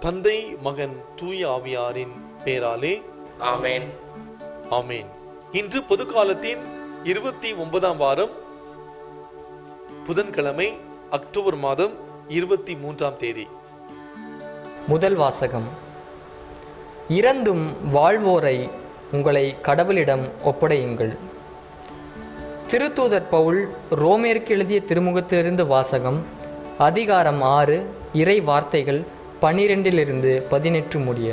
தந்தை மகன் தூய ஆவியாரின் பெயராலே ஆமென் ஆமென் இன்று பொதுக்காலத்தின் இருபத்தி ஒன்பதாம் வாரம் புதன்கிழமை அக்டோபர் மாதம் இருபத்தி மூன்றாம் தேதி முதல் வாசகம் இறந்தும் வாழ்வோரை உங்களை கடவுளிடம் ஒப்படையுங்கள் திருத்தூதர் பவுல் ரோமேற்கு எழுதிய திருமுகத்திலிருந்து வாசகம் அதிகாரம் ஆறு இறை வார்த்தைகள் பன்னிரெண்டிலிருந்து பதினெட்டு முடிய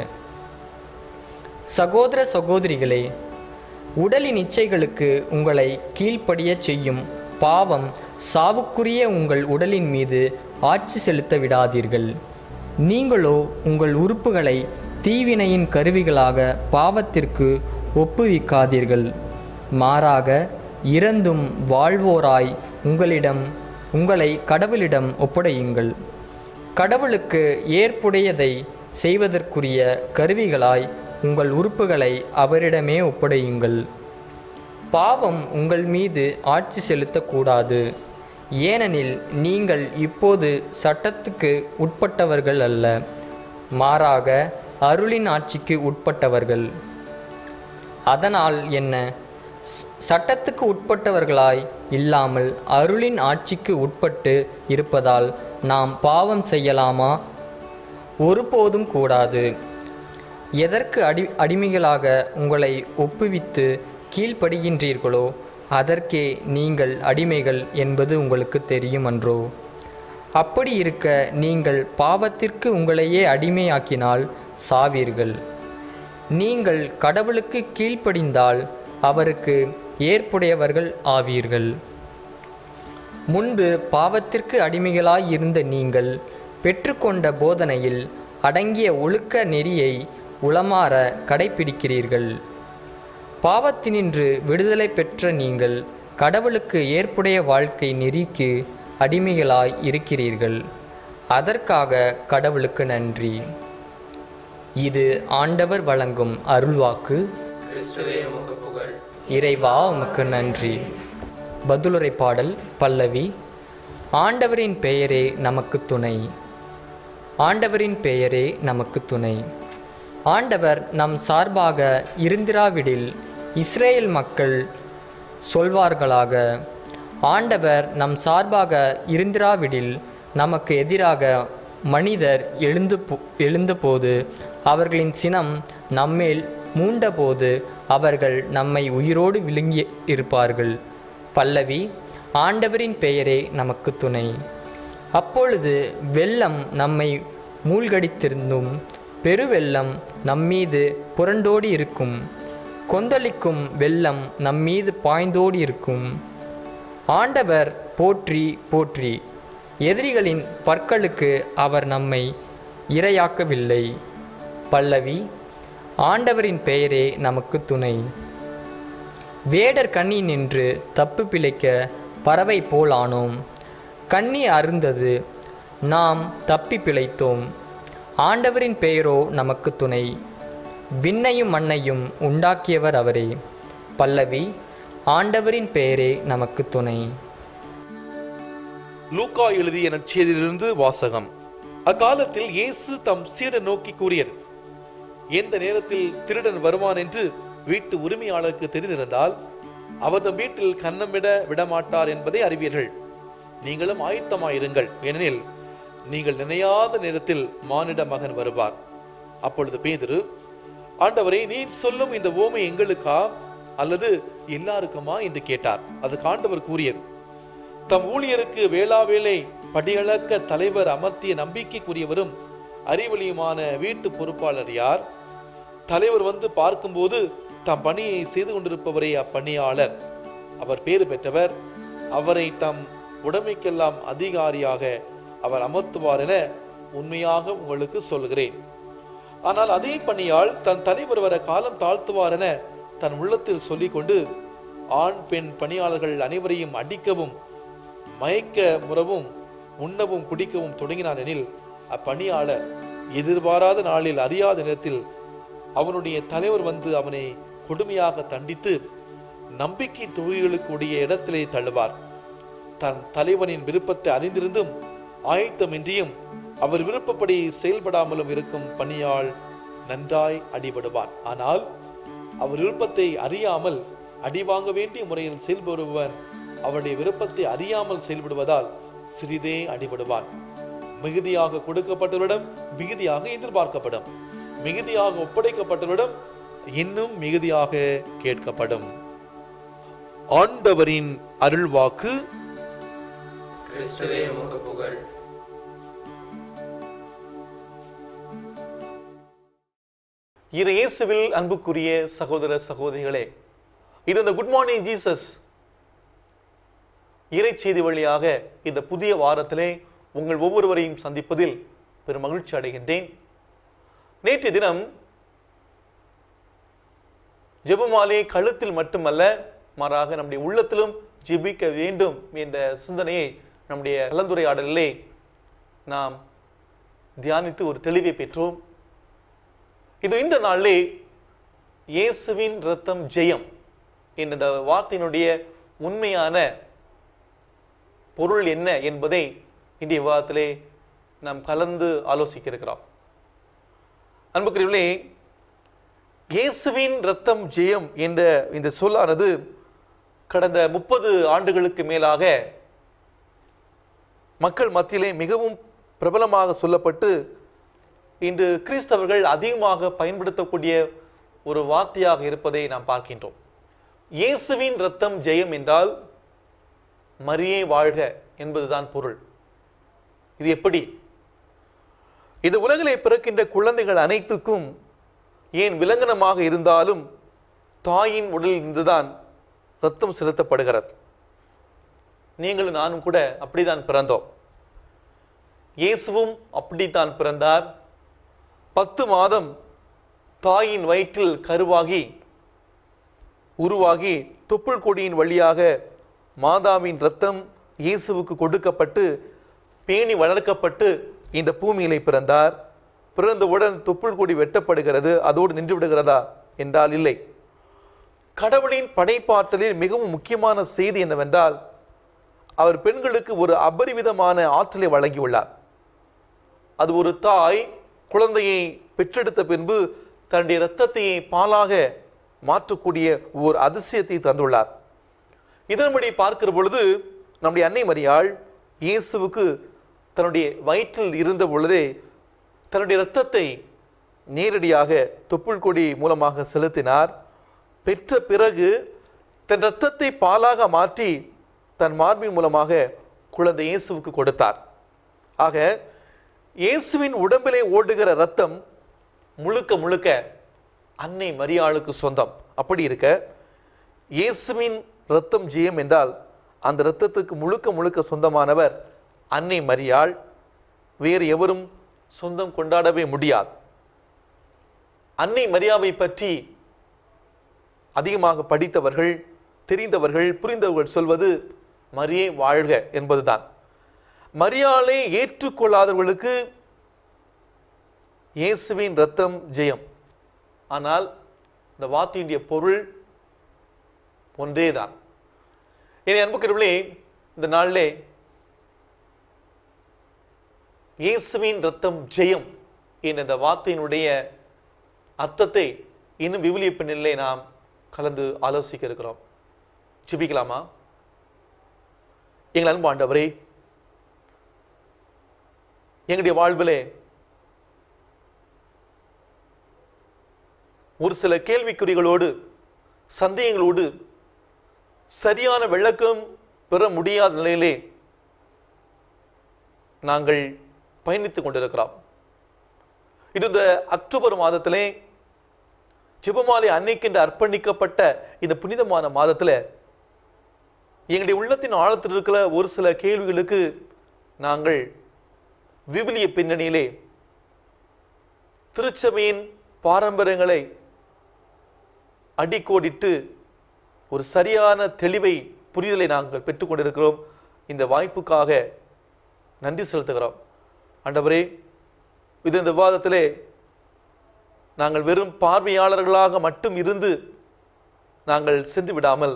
சகோதர சகோதரிகளே உடலின் இச்சைகளுக்கு உங்களை கீழ்ப்படியச் செய்யும் பாவம் சாவுக்குரிய உங்கள் உடலின் மீது ஆட்சி செலுத்த விடாதீர்கள் நீங்களோ உங்கள் உறுப்புகளை தீவினையின் கருவிகளாக பாவத்திற்கு ஒப்புவிக்காதீர்கள் மாறாக இறந்தும் வாழ்வோராய் உங்களிடம் உங்களை கடவுளிடம் ஒப்படையுங்கள் கடவுளுக்கு ஏற்புடையதை செய்வதற்குரிய கருவிகளாய் உங்கள் உறுப்புகளை அவரிடமே ஒப்படையுங்கள் பாவம் உங்கள் மீது ஆட்சி செலுத்தக்கூடாது ஏனெனில் நீங்கள் இப்போது சட்டத்துக்கு உட்பட்டவர்கள் அல்ல மாறாக அருளின் ஆட்சிக்கு உட்பட்டவர்கள் அதனால் என்ன ஸ்- சட்டத்துக்கு உட்பட்டவர்களாய் இல்லாமல் அருளின் ஆட்சிக்கு உட்பட்டு இருப்பதால் நாம் பாவம் செய்யலாமா ஒருபோதும் கூடாது எதற்கு அடி அடிமைகளாக உங்களை ஒப்புவித்து கீழ்ப்படுகின்றீர்களோ அதற்கே நீங்கள் அடிமைகள் என்பது உங்களுக்கு தெரியும் அன்றோ அப்படி இருக்க நீங்கள் பாவத்திற்கு உங்களையே அடிமையாக்கினால் சாவீர்கள் நீங்கள் கடவுளுக்கு கீழ்ப்படிந்தால் அவருக்கு ஏற்புடையவர்கள் ஆவீர்கள் முன்பு பாவத்திற்கு அடிமைகளாய் இருந்த நீங்கள் பெற்றுக்கொண்ட போதனையில் அடங்கிய ஒழுக்க நெறியை உளமாற கடைப்பிடிக்கிறீர்கள் பாவத்தினின்று விடுதலை பெற்ற நீங்கள் கடவுளுக்கு ஏற்புடைய வாழ்க்கை நெறிக்கு அடிமைகளாய் இருக்கிறீர்கள் அதற்காக கடவுளுக்கு நன்றி இது ஆண்டவர் வழங்கும் அருள்வாக்கு கிறிஸ்துவே உமக்கு புகழ் இறைவா உமக்கு நன்றி பதிலுரை பாடல் பல்லவி ஆண்டவரின் பெயரே நமக்கு துணை ஆண்டவரின் பெயரே நமக்கு துணை ஆண்டவர் நம் சார்பாக இருந்திராவிடில் இஸ்ரேல் மக்கள் சொல்வார்களாக ஆண்டவர் நம் சார்பாக இருந்திராவிடில் நமக்கு எதிராக மனிதர் எழுந்து போ எழுந்தபோது அவர்களின் சினம் நம்மேல் மூண்டபோது அவர்கள் நம்மை உயிரோடு விழுங்கி இருப்பார்கள் பல்லவி ஆண்டவரின் பெயரே நமக்கு துணை அப்பொழுது வெள்ளம் நம்மை மூழ்கடித்திருந்தும் பெருவெள்ளம் நம்மீது புரண்டோடி இருக்கும் கொந்தளிக்கும் வெள்ளம் நம்மீது பாய்ந்தோடி இருக்கும் ஆண்டவர் போற்றி போற்றி எதிரிகளின் பற்களுக்கு அவர் நம்மை இரையாக்கவில்லை பல்லவி ஆண்டவரின் பெயரே நமக்கு துணை வேடர் கண்ணி நின்று தப்பு பிழைக்க பறவை போல் ஆனோம் கண்ணி அருந்தது நாம் தப்பி பிழைத்தோம் ஆண்டவரின் பெயரோ நமக்கு துணை விண்ணையும் மண்ணையும் உண்டாக்கியவர் அவரே பல்லவி ஆண்டவரின் பெயரே நமக்கு துணை லூக்கா எழுதிய நற்செய்தியிலிருந்து வாசகம் அக்காலத்தில் இயேசு தம் சீடர் நோக்கி கூறியது எந்த நேரத்தில் திருடன் வருவான் என்று வீட்டு உரிமையாளருக்கு தெரிந்திருந்தால் அவர் தம் வீட்டில் கன்னமிட விடமாட்டார் என்பதை அறிவீர்கள் நீங்களும் ஆயத்தமாயிருங்கள் ஏனெனில் நீங்கள் நினையாத நேரத்தில் மானிட மகன் வருவார் அப்பொழுது பேதுரு ஆண்டவரே நீர் சொல்லும் இந்த ஓமை எங்களுக்கா அல்லது எல்லாருக்குமா என்று கேட்டார் அதுக்கு ஆண்டவர் கூறியது தம் ஊழியருக்கு வேளா வேளை படியளக்க தலைவர் அமர்த்திய நம்பிக்கைக்குரியவரும் அறிவழியுமான வீட்டு பொறுப்பாளர் யார் தலைவர் வந்து பார்க்கும்போது தம் பணியை செய்து கொண்டிருப்பவரே அப்பணியாளர் அவர் பேறு பெற்றவர் அவரை தம் உடைமைக்கெல்லாம் அதிகாரியாக அவர் அமர்த்துவார் என உண்மையாக உங்களுக்கு சொல்கிறேன் ஆனால் அதே பணியால் தன் தலைவர் வர காலம் தாழ்த்துவார் என தன் உள்ளத்தில் சொல்லிக்கொண்டு ஆண் பெண் பணியாளர்கள் அனைவரையும் அடிக்கவும் மயக்க முறவும் உண்ணவும் குடிக்கவும் தொடங்கினான் எனில் அப்பணியாளர் எதிர்பாராத நாளில் அறியாத நேரத்தில் அவனுடைய தலைவர் வந்து அவனை கொடுமையாக தண்டித்து நம்பிக்கை தொகைகளுக்குடைய இடத்திலே தள்ளுவார் தன் தலைவனின் விருப்பத்தை அறிந்திருந்தும் ஆயத்தமின்றியும் அவர் விருப்பப்படி செயல்படாமலும் இருக்கும் பணியாள் நன்றாய் அடிபடுவான் ஆனால் அவர் விருப்பத்தை அறியாமல் அடி வாங்க வேண்டிய முறையில் செயல்படுபவன் அவருடைய விருப்பத்தை அறியாமல் செயல்படுவதால் சிறிதே அடிபடுவான் மிகுதியாக கொடுக்கப்பட்டவரிடம் மிகுதியாக எதிர்பார்க்கப்படும் மிகுதியாக ஒப்படைக்கப்பட்டவரிடம் இன்னும் மிகுதியாக கேட்கப்படும் ஆண்டவரின் அருள்வாக்கு கிறிஸ்துவே உமக்கு புகழ் இரு இயேசுவில் அன்புக்குரிய சகோதர சகோதரிகளே இது இந்த குட் மார்னிங் ஜீசஸ் இறைச்செய்தி வழியாக இந்த புதிய வாரத்திலே உங்கள் ஒவ்வொருவரையும் சந்திப்பதில் பெரும் மகிழ்ச்சி அடைகின்றேன் நேற்றைய தினம் ஜெபமாலை கழுத்தில் மட்டுமல்ல மாறாக நம்முடைய உள்ளத்திலும் ஜெபிக்க வேண்டும் என்ற சிந்தனையை நம்முடைய கலந்துரையாடலிலே நாம் தியானித்து ஒரு தெளிவை பெற்றோம் இது இந்த நாளிலே இயேசுவின் ரத்தம் ஜெயம் என்ற இந்த வார்த்தையினுடைய உண்மையான பொருள் என்ன என்பதை இன்றைய விவாதத்திலே நாம் கலந்து ஆலோசிக்க இருக்கிறோம் அன்புக்குரியவர்களே இயேசுவின் ரத்தம் ஜெயம் என்ற இந்த சொல்லானது கடந்த முப்பது ஆண்டுகளுக்கு மேலாக மக்கள் மத்தியிலே மிகவும் பிரபலமாக சொல்லப்பட்டு இன்று கிறிஸ்தவர்கள் அதிகமாக பயன்படுத்தக்கூடிய ஒரு வார்த்தையாக இருப்பதை நாம் பார்க்கின்றோம் இயேசுவின் ரத்தம் ஜெயம் என்றால் மரியே வாழ்க என்பதுதான் பொருள் இது எப்படி இது உலகிலே பிறக்கின்ற குழந்தைகள் அனைத்துக்கும் ஏன் விலங்கனமாக இருந்தாலும் தாயின் உடலில் இருந்துதான் ரத்தம் செலுத்தப்படுகிறது நீங்களும் நானும் கூட அப்படிதான் பிறந்தோம் இயேசுவும் அப்படித்தான் பிறந்தார் பத்து மாதம் தாயின் வயிற்றில் கருவாகி உருவாகி தொப்புள் கொடியின் வழியாக மாதாவின் ரத்தம் இயேசுவுக்கு கொடுக்கப்பட்டு பேணி வளர்க்கப்பட்டு இந்த பூமியிலே பிறந்தார் பிறந்தவுடன் தொப்புள் கொடி வெட்டப்படுகிறது அதோடு நின்று விடுகிறதா என்றால் இல்லை கடவுளின் படைப்பாற்றலில் மிகவும் முக்கியமான செய்தி என்னவென்றால் அவர் பெண்களுக்கு ஒரு அபரிவிதமான ஆற்றலை வழங்கியுள்ளார் அது ஒரு தாய் குழந்தையை பெற்றெடுத்த பின்பு தன்னுடைய இரத்தத்தையே பாலாக மாற்றக்கூடிய ஒரு அதிசயத்தை தந்துள்ளார் இதன்படி பார்க்கிற பொழுது நம்முடைய அன்னை மரியாள் இயேசுவுக்கு தன்னுடைய வயிற்றில் இருந்த பொழுதே தன்னுடைய இரத்தத்தை நேரடியாக தொப்புள் கொடி மூலமாக செலுத்தினார் பெற்ற பிறகு தன் இரத்தத்தை பாலாக மாற்றி தன் மார்பின் மூலமாக குழந்தை இயேசுவுக்கு கொடுத்தார் ஆக இயேசுவின் உடம்பிலே ஓடுகிற ரத்தம் முழுக்க முழுக்க அன்னை மரியாளுக்கு சொந்தம் அப்படி இருக்க இயேசுவின் ரத்தம் ஜெயம் என்றால் அந்த இரத்தத்துக்கு முழுக்க முழுக்க சொந்தமானவர் அன்னை மரியாள் வேறு எவரும் சொந்தம் கொண்டாடவே முடியாது அன்னை மரியாவை பற்றி அதிகமாக படித்தவர்கள் தெரிந்தவர்கள் புரிந்தவர்கள் சொல்வது மரியே வாழ்க என்பதுதான் மரியாளை ஏற்றுக்கொள்ளாதவர்களுக்கு இயேசுவின் ரத்தம் ஜெயம் ஆனால் இந்த வார்த்தையினுடைய பொருள் ஒன்றேதான் என் அன்புக்கிறவர்களே இந்த நாளிலே இயேசுவின் ரத்தம் ஜெயம் என்ற இந்த வார்த்தையினுடைய அர்த்தத்தை இன்னும் விவிலிய பின்னிலே நாம் கலந்து ஆலோசிக்க இருக்கிறோம் ஜெபிக்கலாமா எங்கள் அன்பு ஆண்டவரே எங்களுடைய வாழ்விலே ஒரு சில கேள்விக்குறிகளோடு சந்தேகங்களோடு சரியான விளக்கம் பெற முடியாத நிலையிலே நாங்கள் பயணித்துக் கொண்டிருக்கிறோம் இது இந்த அக்டோபர் மாதத்திலே ஜெபமாலை அன்னைக்கென்று அர்ப்பணிக்கப்பட்ட இந்த புனிதமான மாதத்துல எங்களுடைய உள்ளத்தின் ஆழத்தில் இருக்கிற ஒரு சில கேள்விகளுக்கு நாங்கள் விவிலிய பின்னணியிலே திருச்சபையின் பாரம்பரியங்களை அடிக்கோடிட்டு ஒரு சரியான தெளிவை புரிதலை நாங்கள் பெற்றுக்கொண்டிருக்கிறோம் இந்த வாய்ப்புக்காக நன்றி செலுத்துகிறோம் ஆண்டவரே இது இந்த விவாதத்திலே நாங்கள் வெறும் பார்வையாளர்களாக மட்டும் இருந்து நாங்கள் சென்று விடாமல்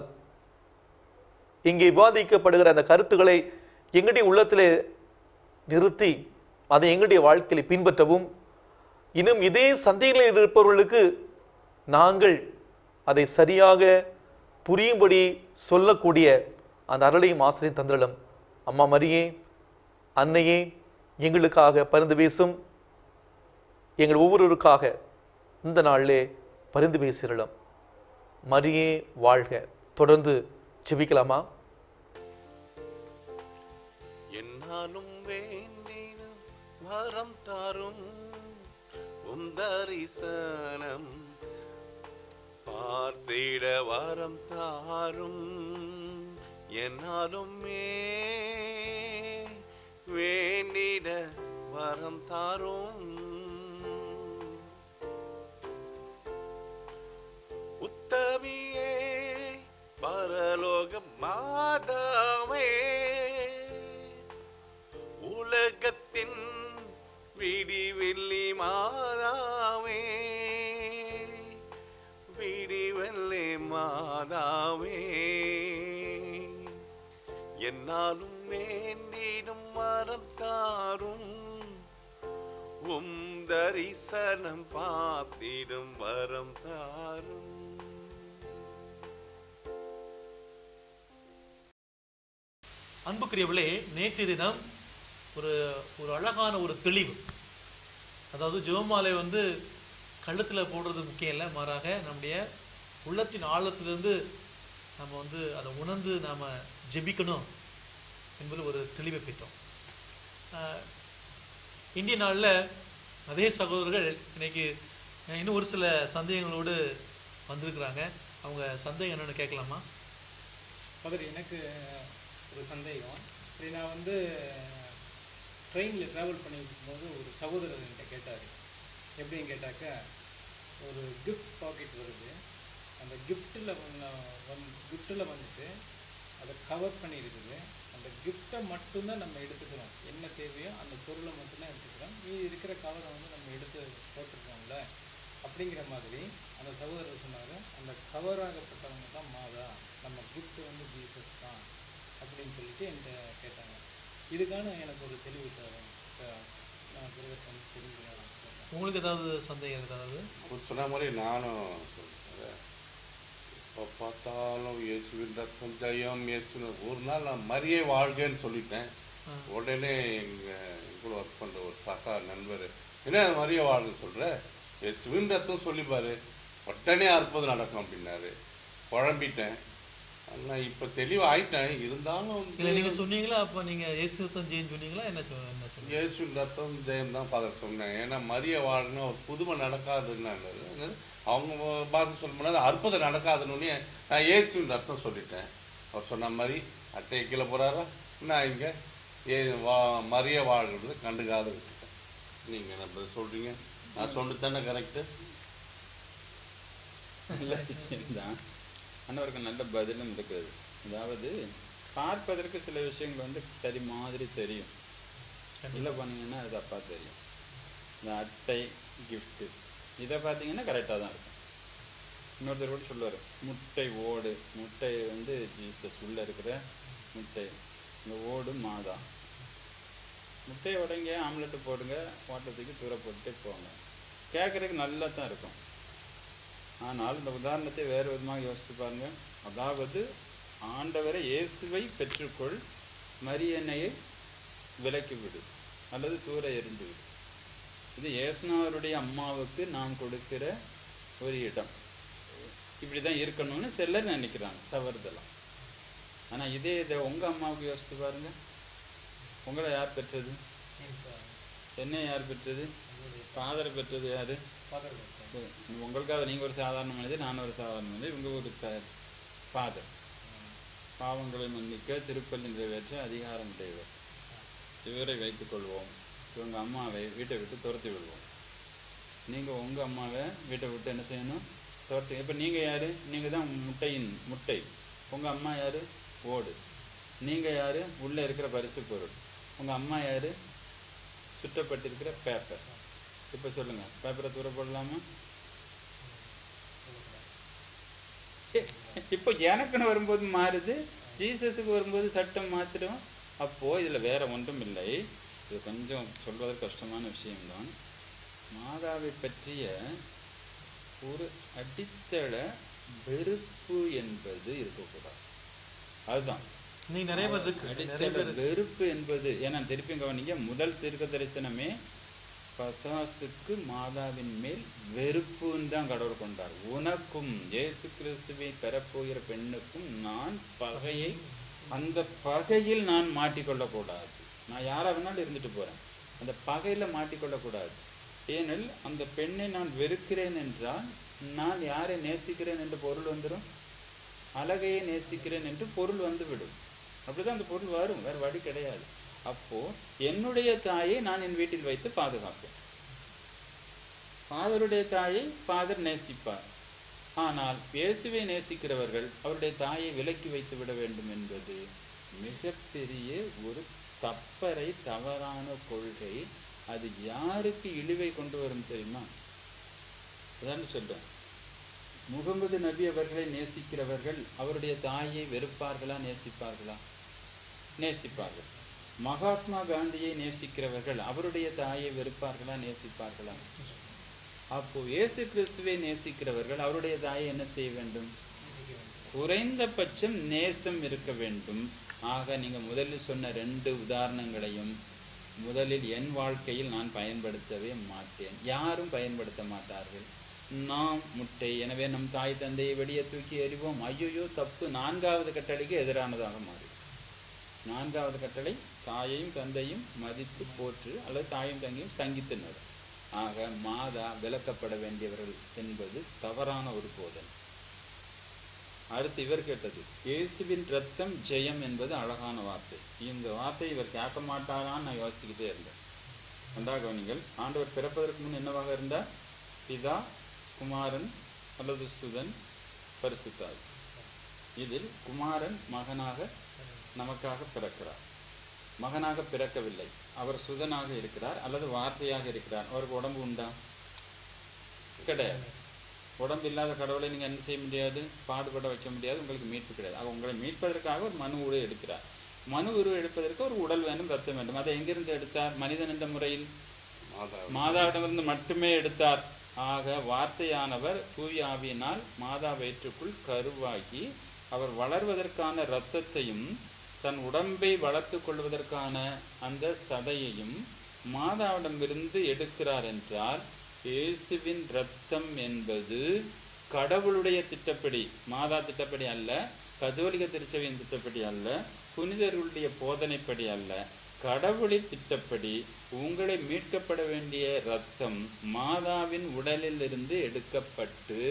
இங்கே விவாதிக்கப்படுகிற அந்த கருத்துக்களை எங்களுடைய உள்ளத்திலே நிறுத்தி அதை எங்களுடைய வாழ்க்கையில் பின்பற்றவும் இன்னும் இதே சந்தேகங்களில் இருப்பவர்களுக்கு நாங்கள் அதை சரியாக புரியும்படி சொல்லக்கூடிய அந்த அருளையும் ஆசிரியம் தந்திரலும் அம்மா மரியே அன்னையே எங்களுக்காக பரிந்து பேசும் எங்கள் ஒவ்வொருவருக்காக இந்த நாளிலே பரிந்து பேசிரலாம் மரியே வாழ்க தொடர்ந்து ஜெபிக்கலாமா என்னாலும் வேண்டினும் வரம் தாரும் உம் தரிசனம் பார்த்திட வரம் தாரும் என்னாலும் வேண்டிட வரம் தாரும் உத்தமியே பரலோக மாதாவே உலகத்தின் விடிவெள்ளி மாதாவே விடிவெள்ளி மாதாவே என்னாலும் வேண்டிடும் மரம் தாரும் உம் தரிசனம் பார்த்திடும் வரம் தாரும் அன்புக்குரியவளே நேற்று தினம் ஒரு ஒரு அழகான ஒரு தெளிவு அதாவது ஜெபமாலை வந்து கழுத்தில் போடுறது முக்கியம் இல்லை மாறாக நம்முடைய உள்ளத்தின் ஆழத்திலிருந்து நம்ம வந்து அதை உணர்ந்து நாம் ஜெபிக்கணும் என்பது ஒரு தெளிவை பெற்றோம் ஆஹ், இந்திய நாளில் அதே சகோதரர்கள் இன்னைக்கு அஹ், இன்னும் ஒரு சில சந்தேகங்களோடு வந்திருக்கிறாங்க அவங்க சந்தேகம் என்னன்னு கேட்கலாமா ஃபாதர் எனக்கு ஒரு சந்தேகம் சரி நான் வந்து ட்ரெயினில் ட்ராவல் பண்ணிட்டு போது ஒரு சகோதரர் என்கிட்ட கேட்டார் எப்படின்னு கேட்டாக்கா ஒரு கிஃப்ட் பாக்கெட் வருது அந்த கிஃப்ட்டில் வந் கிஃப்ட்டில் வந்துட்டு அதை கவர் பண்ணியிருக்குது அந்த கிஃப்ட்டை மட்டும்தான் நம்ம எடுத்துக்கிறோம் என்ன தேவையோ அந்த பொருளை மட்டும்தான் எடுத்துக்கிறோம் மீதி இருக்கிற கவரை வந்து நம்ம எடுத்து போட்டிருக்கோம்ல அப்படிங்கிற மாதிரி அந்த சகோதரர் சொன்னாங்க அந்த கவராகப்பட்டவங்க தான் மாதா நம்ம gift வந்து ஜீசஸ் தான் அப்படின்னு சொல்லிட்டு என்கிட்ட கேட்டாங்க இதுக்கான எனக்கு ஒரு தெளிவு தேவை த- நான் பிறகு வந்து தெரிஞ்சுக்கலாம் கேட்டேன் உங்களுக்கு ஏதாவது சந்தேகம் ஏதாவது அவர் சொன்ன மாதிரி நானும் சொல்றேன் எப்போ பார்த்தாலும் இயேசுவின் ரத்தம் ஜெயம் இயேசு ஒரு நாள் நான் மரியே வாழ்கன்னு சொல்லிட்டேன் உடனே எங்கள் கூட ஒர்க் பண்ணுற ஒரு சகா நண்பர் என்ன மரியே வாழ்க சொல்கிற இயேசுவின் ரத்தம் சொல்லிப்பாரு உடனே அற்புதம் நடக்கும் அப்படின்னாரு குழம்பிட்டேன் ஆனால் இப்போ தெளிவாயிட்டேன் இருந்தாலும் இல்ல வந்து நீங்க சொன்னீங்களா அப்ப நீங்க இயேசு ரத்தம் ஜெயின் சொன்னீங்களா என்ன சொ- என்ன சொன்னீங்க இயேசுவின் ரத்தம் ஜெயம் தான் ஃபாதர் சொன்னேன் ஏன்னா மரிய வாழ்னா ஒரு புதுமை நடக்காதுன்னாரு அவங்க பார்த்து சொல்ல முடியாது அற்புதம் நடக்காதுன்னு நான் இயேசுவின் ரத்தம் சொல்லிட்டேன் அவர் சொன்ன மாதிரி அட்டையை கீழே போகிறாரா நான் இங்கே ஏ வா மரிய வாழ்கிறது கண்டுக்காத விட்டுட்டேன் நீங்கள் என்ன சொல்கிறீங்க நான் சொன்னது தானே கரெக்டு நல்ல விஷயம்தான் அண்ணவருக்கு நல்ல பதிலும் இருக்குது அதாவது பார்ப்பதற்கு சில விஷயங்கள் வந்து சரி மாதிரி தெரியும் இல்லை பண்ணீங்கன்னா அது தப்பாக தெரியும் இந்த அட்டை gift இதை பார்த்தீங்கன்னா கரெக்டாக தான் இருக்கும் இன்னொருத்தர் கூட சொல்லுவார் முட்டை ஓடு முட்டை வந்து ஜீசஸ் உள்ளே இருக்கிற முட்டை இந்த ஓடு மாதா முட்டையை உடைங்க ஆம்லெட்டு போடுங்க ஓட்டத்துக்கு தூர போட்டுட்டே போங்க கேட்குறதுக்கு நல்லா தான் இருக்கும் ஆனால் இந்த உதாரணத்தை வேறு விதமாக யோசித்து பாருங்க அதாவது ஆண்டவரை இயேசுவை பெற்றுக்கொள் மரியன்னையை விலக்கி விடு அல்லது தூர எறிந்து விடு இது இயேசுனாருடைய அம்மாவுக்கு நாம் கொடுக்கிற ஒரு இடம் இப்படி தான் இருக்கணும்னு சிலர் நினைக்கிறாங்க தவறுதலாம் ஆனால் இதே இதை உங்கள் அம்மாவுக்கு யோசித்து பாருங்க உங்களை யார் பெற்றது என்ன யார் பெற்றது ஃபாதரை பெற்றது யாரு ஃபாதர் உங்களுக்காக நீங்கள் ஒரு சாதாரண மனிதர் நான் ஒரு சாதாரண மனிதர் இவங்க ஒரு ஃபாதர் பாவங்களை மன்னிக்க திருப்பள்ளி நிறைவேற்ற அதிகாரம் உடையவர் இவரை வைத்துக் கொள்வோம் இவங்க அம்மாவை வீட்டை விட்டு துரத்தி விடுவோம் நீங்கள் உங்கள் அம்மாவை வீட்டை விட்டு என்ன செய்யணும் துரத்தி இப்போ நீங்கள் யார் நீங்கள் தான் முட்டையின் முட்டை உங்கள் அம்மா யார் ஓடு நீங்கள் யார் உள்ளே இருக்கிற பரிசு பொருள் உங்கள் அம்மா யார் சுற்றப்பட்டிருக்கிற பேப்பர் இப்போ சொல்லுங்கள் பேப்பரை தூர போடலாமா இப்போ எனக்குன்னு வரும்போது மாறுது ஜீசஸுக்கு வரும்போது சட்டம் மாத்திரம் அப்போ இதில் வேற ஒன்றும் இல்லை இது கொஞ்சம் சொல்வதற்கு கஷ்டமான விஷயம்தான் மாதாவை பற்றிய ஒரு அடித்தள வெறுப்பு என்பது இருக்கக்கூடாது அதுதான் நீ நிறைய பேர் இருக்கு நிறைய அடித்தள பேர் வெறுப்பு என்பது ஏன்னா திருப்பி கவனிங்க முதல் தீர்க்க தரிசனமே பசாசுக்கு மாதாவின் மேல் வெறுப்புன்னு தான் கடவுள் கொண்டார் உனக்கும் இயேசு கிறிஸ்துவை பெறப்போகிற பெண்ணுக்கும் நான் பகையை அந்த பகையில் நான் மாட்டிக்கொள்ளக்கூடாது நான் யாரா வேணாலும் இருந்துட்டு போறேன் அந்த பகையில மாட்டிக்கொள்ளக்கூடாது ஏனெனில் அந்த பெண்ணை நான் வெறுக்கிறேன் என்றால் நான் யாரை நேசிக்கிறேன் என்று பொருள் வந்துடும் அழகையை நேசிக்கிறேன் என்று பொருள் வந்துவிடும் அப்படிதான் அந்த பொருள் வரும் வேற வழி கிடையாது அப்போ என்னுடைய தாயை நான் என் வீட்டில் வைத்து பாதுகாப்பேன் ஃபாதருடைய தாயை ஃபாதர் நேசிப்பார் ஆனால் இயேசுவை நேசிக்கிறவர்கள் அவருடைய தாயை விலக்கி வைத்து விட வேண்டும் என்பது மிகப்பெரிய ஒரு தப்பறை தவறான கொள்கை அது யாருக்கு இழிவை கொண்டு வரும் தெரியுமா அதான் சொல்றேன் முகமது நபி அவர்களை நேசிக்கிறவர்கள் அவருடைய தாயை வெறுப்பார்களா நேசிப்பார்களா நேசிப்பார்கள் மகாத்மா காந்தியை நேசிக்கிறவர்கள் அவருடைய தாயை வெறுப்பார்களா நேசிப்பார்களா அப்போ இயேசு கிறிஸ்துவை நேசிக்கிறவர்கள் அவருடைய தாயை என்ன செய்ய வேண்டும் குறைந்தபட்சம் நேசம் இருக்க வேண்டும் ஆக நீங்க முதலில் சொன்ன ரெண்டு உதாரணங்களையும் முதலில் என் வாழ்க்கையில் நான் பயன்படுத்தவே மாட்டேன் யாரும் பயன்படுத்த மாட்டார்கள் நாம் முட்டை எனவே நம் தாய் தந்தையை வெளியே தூக்கி எறிவோம் ஐயோ தப்பு நான்காவது கட்டளைக்கு எதிரானதாக மாறி நான்காவது கட்டளை தாயையும் தந்தையும் மதித்து போற்று அல்லது தாயும் தந்தையும் சங்கித்து நடு ஆக மாதா விலக்கப்பட வேண்டியவர்கள் என்பது தவறான ஒரு போதனை அடுத்து இவர் கேட்டது இயேசுவின் ரத்தம் ஜெயம் என்பது அழகான வார்த்தை இந்த வார்த்தை இவர் கேட்க மாட்டாரான்னு நான் யோசிக்கிட்டே இருந்தேன் நன்றாக கவனிங்கள் ஆண்டவர் பிறப்பதற்கு முன் என்னவாக இருந்தார் பிதா குமாரன் அல்லது சுதன் பரிசுத்தாய் இதில் குமாரன் மகனாக நமக்காக பிறக்கிறார் மகனாக பிறக்கவில்லை அவர் சுதனாக இருக்கிறார் அல்லது வார்த்தையாக இருக்கிறார் அவருக்கு உடம்பு உண்டா கிடையாது உடம்பு இல்லாத கடவுளை நீங்க என்ன செய்ய முடியாது பாடுபட வைக்க முடியாது உங்களுக்கு மீட்பு கிடையாது ஆக உங்களை மீட்பதற்காக ஒரு மனு உருவ எடுக்கிறார் மனு உருவ எடுப்பதற்கு ஒரு உடல் வேண்டும் ரத்தம் வேண்டும் அதை எங்கிருந்து எடுத்தார் மனிதன் என்ற முறையில் மாதா மாதாவிடமிருந்து மட்டுமே எடுத்தார் ஆக வார்த்தையானவர் தூய ஆவியினால் மாதா வயிற்றுக்குள் கருவாகி அவர் வளர்வதற்கான இரத்தத்தையும் தன் உடம்பை வளர்த்து கொள்வதற்கான அந்த சதையையும் மாதாவிடமிருந்து எடுக்கிறார் என்றால் இயேசுவின் இரத்தம் என்பது கடவுளுடைய திட்டப்படி மாதா திட்டப்படி அல்ல கதோலிக்க திருச்சபையின் திட்டப்படி அல்ல புனிதர்களுடைய போதனைப்படி அல்ல கடவுளின் திட்டப்படி உங்களை மீட்கப்பட வேண்டிய ரத்தம் மாதாவின் உடலில் இருந்து எடுக்கப்பட்டு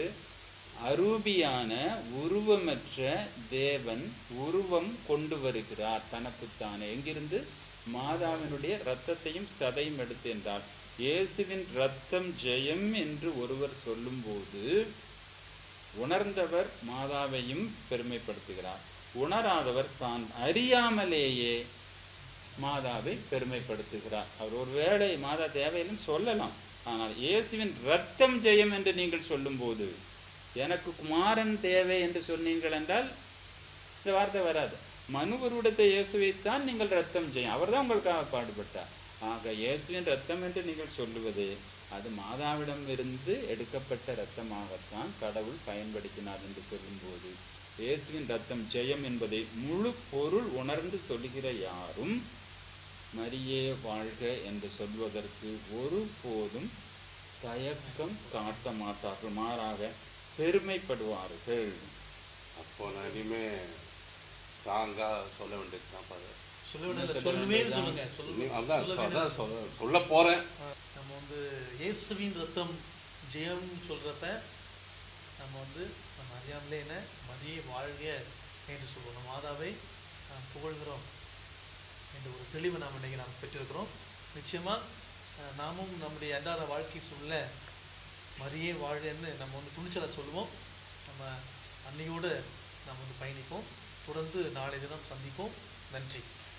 அரூபியான உருவமற்ற தேவன் உருவம் கொண்டு வருகிறார் தனக்குத்தானே எங்கிருந்து மாதாவினுடைய இரத்தத்தையும் சதையும் எடுத்து என்றால் இயேசுவின் இரத்தம் ஜெயம் என்று ஒருவர் சொல்லும்போது உணர்ந்தவர் மாதாவையும் பெருமைப்படுத்துகிறார் உணராதவர் தான் அறியாமலேயே மாதாவை பெருமைப்படுத்துகிறார் அவர் ஒருவேளை மாதா தேவையிலும் சொல்லலாம் ஆனால் இயேசுவின் ரத்தம் ஜெயம் என்று நீங்கள் சொல்லும்போது எனக்கு குமாரன் தேவை என்று சொன்னீர்கள் என்றால் இந்த வார்த்தை வராது மனுவருடத்தை இயேசுவைத்தான் நீங்கள் ரத்தம் ஜெயம் அவர்தான் உங்களுக்காக பாடுபட்டார் ஆக இயேசுவின் ரத்தம் என்று நீங்கள் சொல்லுவது அது மாதாவிடம் இருந்து எடுக்கப்பட்ட இரத்தமாகத்தான் கடவுள் பயன்படுத்தினார் என்று சொல்லும்போது இயேசுவின் ரத்தம் ஜெயம் என்பதை முழு பொருள் உணர்ந்து சொல்லுகிற யாரும் மரியே வாழ்க என்று சொல்வதற்கு ஒருபோதும் தயக்கம் காட்ட மாட்டார்கள் மாறாக பெருமைப்படுவார்கள் அப்போ நான் இனிமே தாங்க சொல்ல வேண்டியதுதான் பாரு சொல்ல வேண்டியதில்ல சொல்லுமே சொல்லுங்க இனி சொல்லுங்க அதான் சொல்ல அதான் சொல்ல சொல்ல போறேன் நம்ம வந்து இயேசுவின் ரத்தம் ஜெயம் சொல்றப்ப நம்ம வந்து நம்ம அறியாமலே என்ன மதியை வாழ்க என்று சொல்லுவோம் நம்ம மாதாவை நாம் புகழ்கிறோம் என்ற ஒரு தெளிவை நாம் இன்னைக்கு நாம் பெற்றிருக்கிறோம் நிச்சயமா அஹ், நாமும் நம்முடைய அன்றாட வாழ்க்கை சொல்ல மரியே வாழ்கன்னு நம்ம வந்து துணிச்சலை சொல்லுவோம் நம்ம அன்னையோடு நாம் வந்து பயணிப்போம் தொடர்ந்து நாளை தினம் சந்திப்போம் நன்றி